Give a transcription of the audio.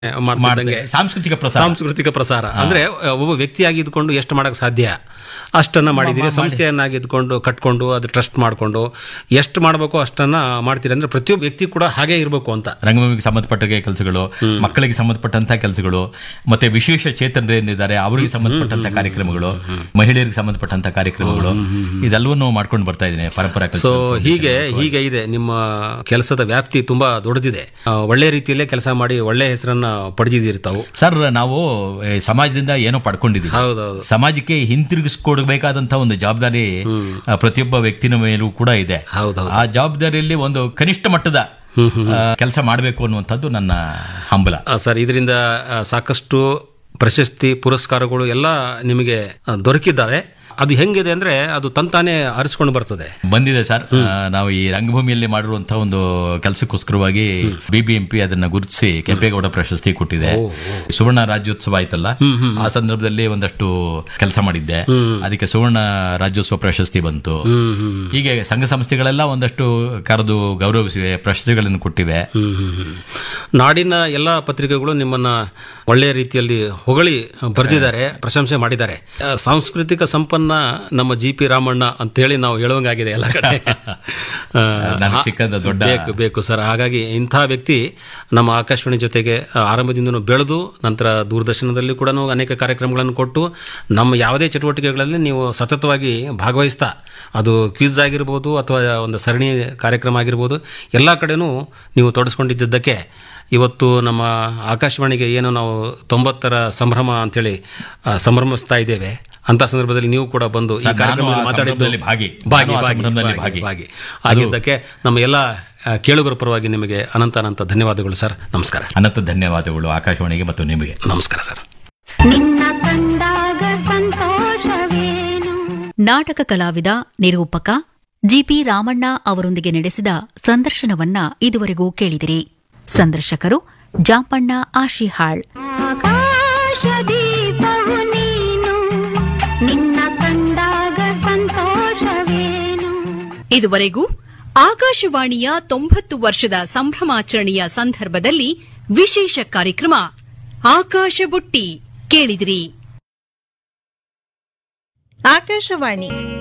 ಮಾಡ್ತಿದ್ದಂಗೆ ಮಾಡ್ತಾರೆ. ಸಾಂಸ್ಕೃತಿಕ ಪ್ರಸಾರ ಸಾಂಸ್ಕೃತಿಕ ಪ್ರಸಾರ ಅಂದ್ರೆ ಒಬ್ಬ ವ್ಯಕ್ತಿಯಾಗಿ ಇದ್ಕೊಂಡು ಎಷ್ಟು ಮಾಡಕ್ ಸಾಧ್ಯ ಅಷ್ಟನ್ನ ಮಾಡಿದಿರಿ ಸಂಸ್ಥೆಯನ್ನಾಗಿ ಇದ್ಕೊಂಡು ಕಟ್ಕೊಂಡು ಅದು ಟ್ರಸ್ಟ್ ಮಾಡ್ಕೊಂಡು ಎಷ್ಟು ಮಾಡಬೇಕು ಅಷ್ಟನ್ನ ಮಾಡ್ತೀರಿ ಅಂದ್ರೆ ಪ್ರತಿಯೊಬ್ಬ ವ್ಯಕ್ತಿ ಕೂಡ ಹಾಗೆ ಇರಬೇಕು ಅಂತ ರಂಗಭೂಮಿಗೆ ಸಂಬಂಧಪಟ್ಟ ಕೆಲಸಗಳು ಮಕ್ಕಳಿಗೆ ಸಂಬಂಧಪಟ್ಟಂತ ಕೆಲಸಗಳು ಮತ್ತೆ ವಿಶೇಷ ಚೇತನರು ಏನಿದ್ದಾರೆ ಅವರಿಗೆ ಸಂಬಂಧಪಟ್ಟಂತ ಕಾರ್ಯಕ್ರಮಗಳು ಮಹಿಳೆಯರಿಗೆ ಸಂಬಂಧಪಟ್ಟಂತ ಕಾರ್ಯಕ್ರಮಗಳು ಇದೆಲ್ಲವನ್ನು ಮಾಡ್ಕೊಂಡು ಬರ್ತಾ ಇದ್ದೀನಿ ಪರಂಪರಾ ಸೊ cultural foundation. ಹೀಗೆ ಹೀಗೆ ಇದೆ ನಿಮ್ಮ ಕೆಲಸದ ವ್ಯಾಪ್ತಿ ತುಂಬಾ ದೊಡ್ಡದಿದೆ ಆ, ಒಳ್ಳೆ ರೀತಿಯಲ್ಲೇ ಕೆಲಸ ಮಾಡಿ ಒಳ್ಳೆ ಹೆಸರನ್ನ ಪಡೆದಿದ್ದೀರಿ ತಾವು ಸರ್ ನಾವು ಏ, ಸಮಾಜದಿಂದ ಏನೋ ಪಡ್ಕೊಂಡಿದ್ದೀವಿ ಹೌದೌದು ಸಮಾಜಕ್ಕೆ ಹಿಂತಿರುಗಿಸ್ಕೊಡ್ಬೇಕಾದಂತ ಒಂದು ಜವಾಬ್ದಾರಿ ಆ, ಪ್ರತಿಯೊಬ್ಬ ವ್ಯಕ್ತಿನ ಮೇಲೂ ಕೂಡ ಇದೆ ಹೌದೌದು ಆ ಜವಾಬ್ದಾರಿಯಲ್ಲಿ ಒಂದು ಕನಿಷ್ಠ ಮಟ್ಟದ ಕೆಲಸ ಮಾಡಬೇಕು ಅನ್ನುವಂಥದ್ದು ನನ್ನ ಹಂಬಲ ಆ, ಸರ್ ಇದರಿಂದ ಆ, ಸಾಕಷ್ಟು ಪ್ರಶಸ್ತಿ ಪುರಸ್ಕಾರಗಳು ಎಲ್ಲ ನಿಮಗೆ ಆ, ದೊರಕಿದ್ದಾವೆ ಅದು ಹೆಂಗಿದೆ ಅಂದ್ರೆ ಅದು ತಂತಾನೆ ಅರಿಸ್ಕೊಂಡು ಬರ್ತದೆ ಬಂದಿದೆ ಸರ್ ಆ, ನಾವು ಈ ರಂಗಭೂಮಿಯಲ್ಲಿ ಮಾಡಿರುವಂತಹ ಒಂದು ಕೆಲಸಕ್ಕೋಸ್ಕರವಾಗಿ ಬಿಬಿಎಂಪಿ ಅದನ್ನ ಗುರುತಿಸಿ ಕೆಂಪೇಗೌಡ ಪ್ರಶಸ್ತಿ ಕೊಟ್ಟಿದೆ ಸುವರ್ಣ ರಾಜ್ಯೋತ್ಸವ ಆಯ್ತಲ್ಲ ಆ ಸಂದರ್ಭದಲ್ಲಿ ಒಂದಷ್ಟು ಕೆಲಸ ಮಾಡಿದ್ದೆ ಅದಕ್ಕೆ ಸುವರ್ಣ ರಾಜ್ಯೋತ್ಸವ ಪ್ರಶಸ್ತಿ ಬಂತು ಹ್ಮ್ ಹ್ಮ್ ಹೀಗೆ ಸಂಘ ಸಂಸ್ಥೆಗಳೆಲ್ಲ ಒಂದಷ್ಟು ಕರೆದು ಗೌರವಿಸಿವೆ ಪ್ರಶಸ್ತಿಗಳನ್ನು ಕೊಟ್ಟಿವೆ ಹ್ಮ್, ಹ್ಮ್, ಹ್ಮ್. ನಾಡಿನ ಎಲ್ಲ ಪತ್ರಿಕೆಗಳು ನಿಮ್ಮನ್ನ ಒಳ್ಳೆಯ ರೀತಿಯಲ್ಲಿ ಹೊಗಳಿ ಬರೆದಿದ್ದಾರೆ ಪ್ರಶಂಸೆ ಮಾಡಿದ್ದಾರೆ ಆ, ಸಾಂಸ್ಕೃತಿಕ ಸಂಪನ್ನ ನಮ್ಮ ಜಿ ಪಿ ರಾಮಣ್ಣ ಅಂತೇಳಿ ನಾವು ಹೇಳುವಂಗಾಗಿದೆ ಎಲ್ಲ ಕಡೆ ಆ, ನನಗೆ ಸಿಕ್ಕಂತ ದೊಡ್ಡ ಬೇಕು ಬೇಕು ಸರ್ ಹಾಗಾಗಿ ಇಂಥ ವ್ಯಕ್ತಿ ನಮ್ಮ ಆಕಾಶವಾಣಿ ಜೊತೆಗೆ ಆ, ಆರಂಭದಿಂದನೂ ಬೆಳೆದು ನಂತರ ದೂರದರ್ಶನದಲ್ಲಿ ಕೂಡ ಅನೇಕ ಕಾರ್ಯಕ್ರಮಗಳನ್ನು ಕೊಟ್ಟು ನಮ್ಮ ಯಾವುದೇ ಚಟುವಟಿಕೆಗಳಲ್ಲಿ ನೀವು ಸತತವಾಗಿ ಭಾಗವಹಿಸ್ತಾ ಅದು ಕ್ವಿಜ್ ಆಗಿರ್ಬೋದು ಅಥವಾ ಒಂದು ಸರಣಿ ಕಾರ್ಯಕ್ರಮ ಆಗಿರ್ಬೋದು ಎಲ್ಲ ಕಡೆನೂ ನೀವು ತೊಡಸ್ಕೊಂಡಿದ್ದಕ್ಕೆ ಇವತ್ತು ನಮ್ಮ ಆಕಾಶವಾಣಿಗೆ ಏನು ನಾವು ತೊಂಬತ್ತರ ಸಂಭ್ರಮ ಅಂತೇಳಿ ಆ, ಸಂಭ್ರಮಿಸ್ತಾ ಇದ್ದೇವೆ ಅಂತ ಸಂದರ್ಭದಲ್ಲಿ ನೀವು ಕೂಡ ಬಂದು ಈ ಸರ್, ನಾನು ಕಾರ್ಯಕ್ರಮದಲ್ಲಿ ಆ ಮಾತಾಡಿದ್ದು ಸಂಭ್ರಮದಲ್ಲಿ ಭಾಗಿ. ಭಾಗಿ ನಾನು ಆ ಭಾಗಿ ಸಂಭ್ರಮದಲ್ಲಿ ಭಾಗಿ ಭಾಗಿ. ಭಾಗಿ ಆಗಿದ್ದಕ್ಕೆ ನಮ್ಮ ಎಲ್ಲ ಆ, ಕೇಳುಗರ ಪರವಾಗಿ ನಿಮಗೆ ಅನಂತ ಅನಂತ ಧನ್ಯವಾದಗಳು ಸರ್ ನಮಸ್ಕಾರ ಅನಂತ ಧನ್ಯವಾದಗಳು ಆಕಾಶವಾಣಿಗೆ ಮತ್ತು ನಿಮಗೆ ನಮಸ್ಕಾರ ಸರ್ ನಿನ್ನ ಕಂಡಾಗ ಸಂತೋಷವೇನು ನಾಟಕ ಕಲಾವಿದ ನಿರೂಪಕ ಜಿಪಿ ರಾಮಣ್ಣ ಅವರೊಂದಿಗೆ ನಡೆಸಿದ ಸಂದರ್ಶನವನ್ನ ಇದುವರೆಗೂ ಕೇಳಿದಿರಿ ಸಂದರ್ಶಕರು ಜಾಂಪಣ್ಣ ಆಶಿಹಾಳ್ ಆಕಾಶ ದೀಪವು ನೀನು ನಿನ್ನ ಕಂಡಾಗ ಸಂತೋಷವೇನು ಇದುವರೆಗೂ ಆಕಾಶವಾಣಿಯ ತೊಂಬತ್ತು ವರ್ಷದ ಸಂಭ್ರಮಾಚರಣೆಯ ಸಂದರ್ಭದಲ್ಲಿ ವಿಶೇಷ ಕಾರ್ಯಕ್ರಮ ಆಕಾಶ ಬುಟ್ಟಿ ಕೇಳಿದಿರಿ ಆಕಾಶವಾಣಿ